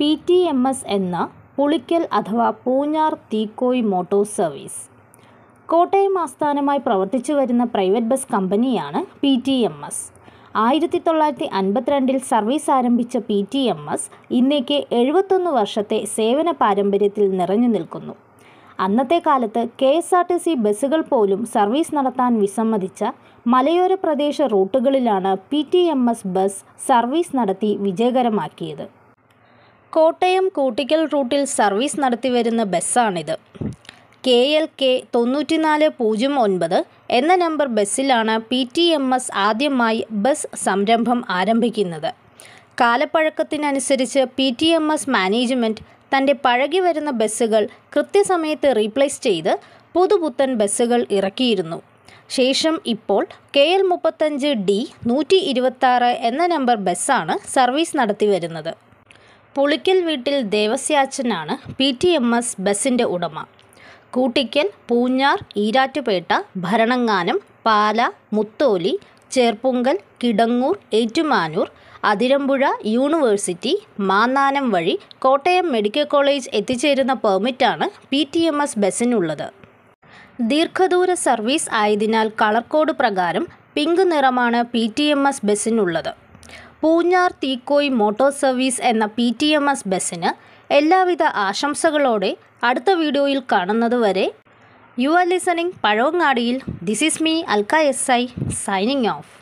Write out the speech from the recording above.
P T M S എന്ന പുളിക്കൽ അഥവാ Poonjar Theekoy motors service Kottayam ആസ്ഥാനമായി പ്രവർത്തിച്ചു വരുന്ന പ്രൈവറ്റ് ബസ് കമ്പനിയാണ് പി ടി എം എസ് ആയിരത്തി തൊള്ളായിരത്തി അൻപത്തിരണ്ടിൽ സർവീസ് ആരംഭിച്ച പി ടി എം എസ് ഇന്നേക്ക് എഴുപത്തൊന്ന് വർഷത്തെ സേവന പാരമ്പര്യത്തിൽ നിറഞ്ഞു നിൽക്കുന്നു അന്നത്തെ കാലത്ത് K S R T C ബസ്സുകൾ പോലും സർവീസ് നടത്താൻ വിസമ്മതിച്ച മലയോര പ്രദേശ റൂട്ടുകളിലാണ് P T M S bus service നടത്തി വിജയകരമാക്കിയത് കോട്ടയം കൂട്ടിക്കൽ റൂട്ടിൽ സർവീസ് നടത്തിവരുന്ന ബസ്സാണിത് കെ എൽ കെ തൊണ്ണൂറ്റിനാല് പൂജ്യം ഒൻപത് എന്ന നമ്പർ ബസ്സിലാണ് പി ടി എം എസ് ആദ്യമായി ബസ് സംരംഭം ആരംഭിക്കുന്നത് കാലപ്പഴക്കത്തിനനുസരിച്ച് P T M S management തൻ്റെ പഴകി വരുന്ന ബസ്സുകൾ കൃത്യസമയത്ത് റീപ്ലേസ് ചെയ്ത് പുതുപുത്തൻ ബസ്സുകൾ ഇറക്കിയിരുന്നു ശേഷം ഇപ്പോൾ കെ എൽ മുപ്പത്തഞ്ച് ഡി നൂറ്റി ഇരുപത്താറ് എന്ന നമ്പർ ബസ്സാണ് സർവീസ് നടത്തി വരുന്നത് പുളിക്കൽ വീട്ടിൽ ദേവസ്യാച്ചനാണ് പി ടി എം എസ് ബസ്സിൻ്റെ ഉടമ കൂട്ടിക്കൽ പൂഞ്ഞാർ ഈരാറ്റുപേട്ട ഭരണങ്ങാനം പാല മുത്തോലി ചേർപ്പുങ്കൽ കിടങ്ങൂർ ഏറ്റുമാനൂർ അതിരമ്പുഴ യൂണിവേഴ്സിറ്റി മാന്നാനം വഴി കോട്ടയം മെഡിക്കൽ കോളേജ് എത്തിച്ചേരുന്ന പെർമിറ്റാണ് പി ടി എം എസ് ബസ്സിനുള്ളത് ദീർഘദൂര സർവീസ് ആയതിനാൽ കളർ കോഡ് പ്രകാരം പിങ്ക് നിറമാണ് പി ടി എം എസ് ബസ്സിനുള്ളത് പൂഞ്ഞാർ തീക്കോയ് മോട്ടോർ സർവീസ് എന്ന പി ടി എം എസ് ബസ്സിന് എല്ലാവിധ ആശംസകളോടെ അടുത്ത വീഡിയോയിൽ കാണുന്നതുവരെ യു ആർ ലിസണിംഗ് പഴവങ്ങാടിയിൽ this is me Alka S I signing of